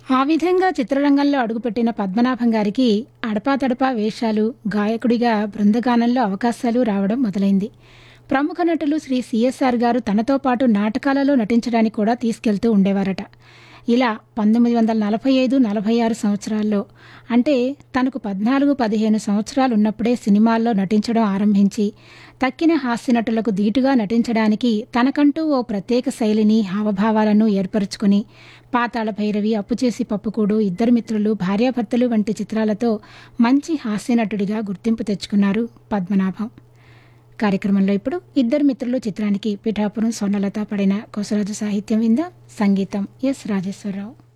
ఆ విధంగా చిత్రరంగంలో అడుగుపెట్టిన పద్మనాభం గారికి అడపాతడపా వేషాలు గాయకుడిగా బృందగానంలో అవకాశాలు రావడం మొదలైంది ప్రముఖ నటులు శ్రీ సిఎస్ఆర్ గారు తనతో పాటు నాటకాలలో నటించడానికి కూడా తీసుకెళ్తూ ఉండేవారట ఇలా పంతొమ్మిది వందల నలభై ఐదు నలభై ఆరు సంవత్సరాల్లో అంటే తనకు పద్నాలుగు పదిహేను సంవత్సరాలు ఉన్నప్పుడే సినిమాల్లో నటించడం ఆరంభించి తక్కిన హాస్య నటులకు ధీటుగా నటించడానికి తనకంటూ ఓ ప్రత్యేక శైలిని హావభావాలను ఏర్పరచుకుని పాతాళ భైరవి అప్పుచేసి పప్పుకూడు ఇద్దరు మిత్రులు భార్యాభర్తలు వంటి చిత్రాలతో మంచి హాస్య నటుడిగా గుర్తింపు తెచ్చుకున్నారు పద్మనాభం కార్యక్రమంలో ఇప్పుడు ఇద్దరు మిత్రులు చిత్రానికి పిఠాపురం స్వర్ణలత పడిన కోసరాజు సాహిత్యం వింద సంగీతం ఎస్ రాజేశ్వరరావు